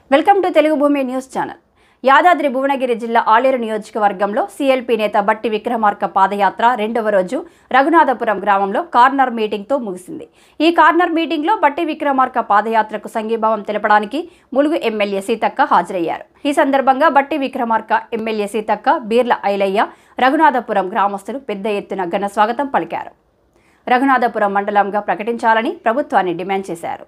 Welcome to Telugu భూమి news channel Yadadri Bhuvanagiri జిల్లా ఆలేరు నియోజకవర్గంలో సీఎల్పీ నేత బట్టి విక్రమార్క పాదయాత్ర రెండవ రోజు రఘునాథపురం గ్రామంలో కార్నర్ మీటింగ్తో ముగిసింది ఈ కార్నర్ మీటింగ్లో బట్టి విక్రమార్క పాదయాత్రకు సంఘీభావం తెలపడానికి ములుగు ఎమ్మెల్యే సీతక్క హాజరయ్యారు ఈ సందర్భంగా బట్టి విక్రమార్క ఎమ్మెల్యే సీతక్క బీర్ల ఐలయ్య రఘునాథపురం గ్రామస్తులు పెద్ద ఎత్తున ఘన స్వాగతం పలికారు రఘునాథపురం మండలంగా ప్రకటించాలని ప్రభుత్వాన్ని డిమాండ్ చేశారు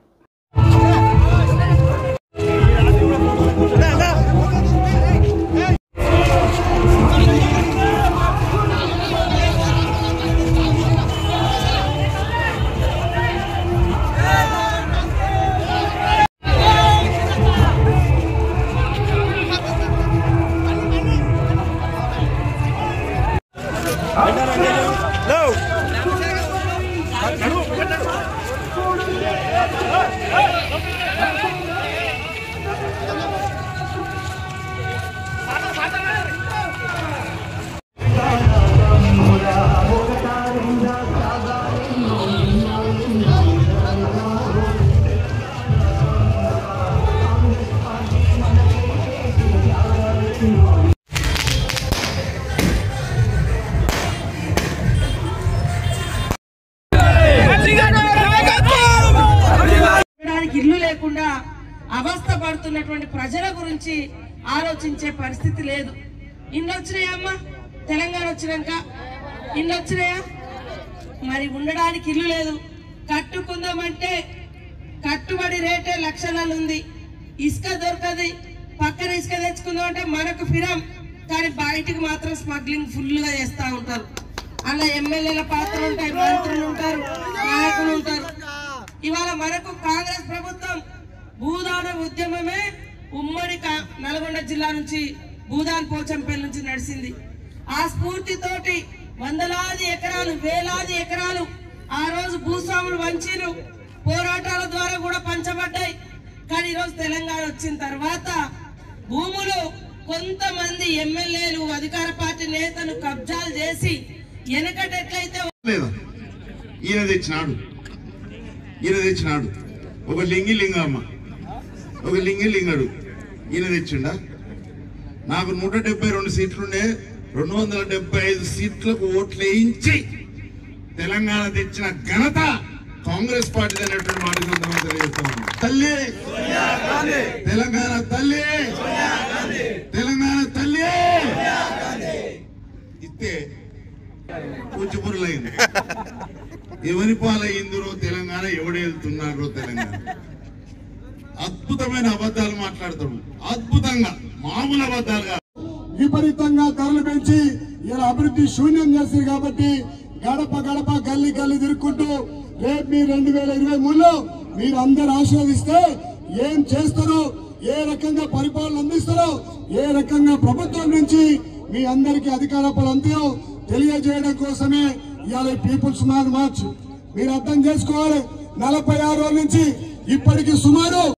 ఉండడానికి ఇల్లు లేకుండా అవస్థ పడుతున్నటువంటి ప్రజల గురించి ఆలోచించే పరిస్థితి లేదు ఇన్ని వచ్చినాయా అమ్మా తెలంగాణ వచ్చినాక ఇన్ని వచ్చినాయా మరి ఉండడానికి ఇల్లు లేదు కట్టుకుందామంటే కట్టుబడి రేటే లక్షణాలు ఉంది ఇసుక దొరకది పక్కన ఇసుక తెచ్చుకుందాం అంటే మనకు ఫిరం కానీ బయటికి మాత్రం స్మగ్లింగ్ ఫుల్ గా చేస్తా ఉంటారు అలా ఎమ్మెల్యేల పాత్ర ఉంటాయి మంత్రులు ఉంటారు నాయకులు ఉంటారు ఇవాళ మనకు కాంగ్రెస్ ప్రభుత్వం భూదాన ఉద్యమమే ఉమ్మడి కా- నల్గొండ జిల్లా నుంచి భూదాన్ పోచంపల్లి నుంచి నడిచింది ఆ స్ఫూర్తితోటి వందలాది ఎకరాలు వేలాది ఎకరాలు ఆ రోజు భూస్వాములు వంచిరు పోరాటాల ద్వారా కూడా పంచబడ్డాయి కానీ ఈరోజు తెలంగాణ వచ్చిన తర్వాత భూములు కొంతమంది ఎమ్మెల్యేలు అధికార పార్టీ నేతలు కబ్జాలు చేసి వెనకటెట్లయితే లేదా ఈయన తెచ్చినాడు ఈయన తెచ్చినాడు ఒక లింగి లింగమ్మ ఒక లింగి లింగడు ఈయన తెచ్చిండా నాకు నూట డెబ్బై రెండు సీట్లుండే రెండు వందల డెబ్బై ఐదు సీట్లకు ఓట్లు వేయించి తెలంగాణ తెచ్చిన ఘనత కాంగ్రెస్ పార్టీ అనేటువంటి మాట సందర్భంగా తెలియజేస్తాను తల్లి తెలంగాణ తల్లి తెలంగాణ తల్లి ఇస్తే కూచిపూరులైంది ఎవరి పాలయ్యిందిరో తెలంగాణ ఎవడేళ్తున్నారో తెలంగాణ అద్భుతమైన అబద్ధాలు మాట్లాడతాడు అద్భుతంగా మామూలు అబద్ధాలు కాదు. విపరీతంగా ధరలు పెంచి ఇలా అభివృద్ధి శూన్యం చేస్తారు కాబట్టి గడప గడప గల్లి గల్లి తిరుక్కుంటూ రేపు మీ రెండు వేల ఇరవై మూడులో మీరు అందరు ఆశీర్వదిస్తే ఏం చేస్తారో ఏ రకంగా పరిపాలన అందిస్తారో ఏ రకంగా ప్రభుత్వం నుంచి మీ అందరికీ అధికార అంతాయో తెలియజేయడం కోసమే ఇవాళ పీపుల్స్ మార్చ్ మీరు అర్థం చేసుకోవాలి నలభై ఆరు రోజుల నుంచి ఇప్పటికి సుమారు